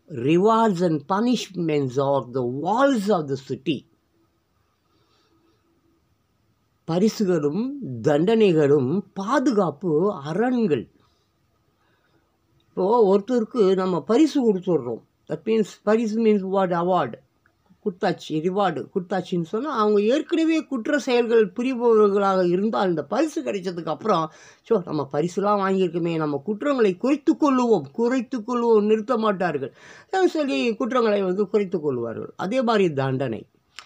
rewards and punishments are the walls of the city பரிசுகளும் தண்டனைகளும் பாதுகாப்பு அரண்கள் இப்போது ஒருத்தருக்கு நம்ம பரிசு கொடுத்துட்றோம் தட் மீன்ஸ் பரிசு மீன்ஸ் வாட் அவார்டு குத்தாச்சி ரிவார்டு குத்தாச்சின்னு சொன்னால் அவங்க ஏற்கனவே குற்ற செயல்கள் புரிபவர்களாக இருந்தால் இந்த பரிசு கிடைச்சதுக்கு அப்புறம் ஸோ நம்ம பரிசுலாம் வாங்கியிருக்கோமே நம்ம குற்றங்களை குறைத்து கொள்ளுவோம் குறைத்து கொள்வோம் நிறுத்த மாட்டார்கள் அஹ் சரி குற்றங்களை வந்து குறைத்து கொள்வார்கள் அதே மாதிரி தண்டனை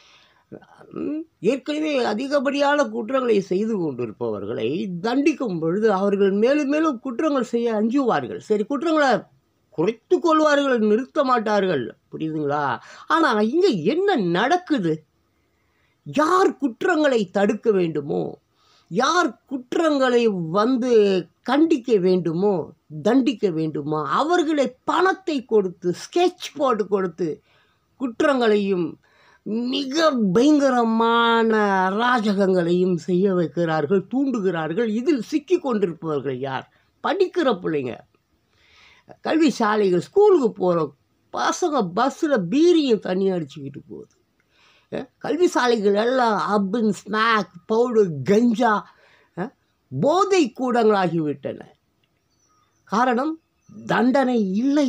ம், ஏற்கனவே அதிகப்படியான குற்றங்களை செய்து கொண்டிருப்பவர்களை தண்டிக்கும் பொழுது அவர்கள் மேலும் மேலும் குற்றங்கள் செய்ய அஞ்சுவார்கள் சரி குற்றங்களை குறைத்து கொள்வார்கள் நிறுத்த மாட்டார்கள் புரியுதுங்களா ஆனால் இங்கே என்ன நடக்குது யார் குற்றங்களை தடுக்க வேண்டுமோ யார் குற்றங்களை வந்து கண்டிக்க வேண்டுமோ தண்டிக்க வேண்டுமோ அவர்களை பணத்தை கொடுத்து ஸ்கெட்ச் போட்டு கொடுத்து குற்றங்களையும் மிக பயங்கரமான அராஜகங்களையும் செய்ய வைக்கிறார்கள் தூண்டுகிறார்கள் இதில் சிக்கி கொண்டிருப்பவர்கள் யார் படிக்கிற பிள்ளைங்க கல்வி சாலைகள் ஸ்கூலுக்கு போகிற பசங்க பஸ்ஸில் பீரியும் தண்ணி அடிச்சுக்கிட்டு போகுது அஹ் கல்வி சாலைகள் எல்லாம் அப்பின் ஸ்நாக் பவுடர் கஞ்சா அஹ் போதை கூடங்களாகிவிட்டன காரணம் தண்டனை இல்லை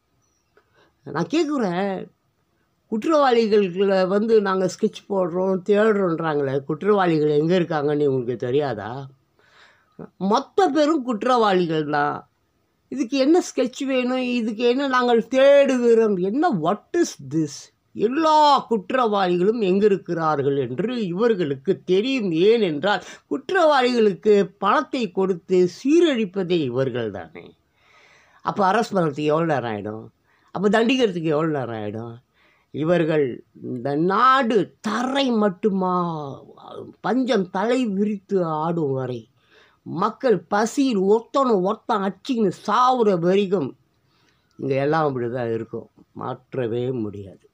நான் கேட்குறேன் குற்றவாளிகளுக்குள்ள வந்து நாங்கள் ஸ்கெட்ச் போடுறோம் தேடுறோன்றாங்களே குற்றவாளிகள் எங்கே இருக்காங்கன்னு உங்களுக்கு தெரியாதா மொத்த பேரும் குற்றவாளிகள் தான் இதுக்கு என்ன ஸ்கெட்ச் வேணும் இதுக்கு என்ன நாங்கள் தேடுகிறோம் என்ன வாட் இஸ் திஸ் எல்லா குற்றவாளிகளும் எங்கே இருக்கிறார்கள் என்று இவர்களுக்கு தெரியும் ஏனென்றால் குற்றவாளிகளுக்கு பணத்தை கொடுத்து சீரழிப்பதே இவர்கள் தானே அப்போ அரெஸ்ட் பண்ணுறதுக்கு எவ்வளோ நேரம் ஆகிடும் அப்போ தண்டிக்கிறதுக்கு எவ்வளோ நேரம் ஆகிடும் இவர்கள் இந்த நாடு தரை மட்டுமா பஞ்சம் தலை விரித்து ஆடும் வரை மக்கள் பசியில் ஒருத்தனை ஒருத்தன் அச்சின்னு சாவுற வரைக்கும் இங்கே எல்லாம் அப்படி தான் இருக்கும் மாற்றவே முடியாது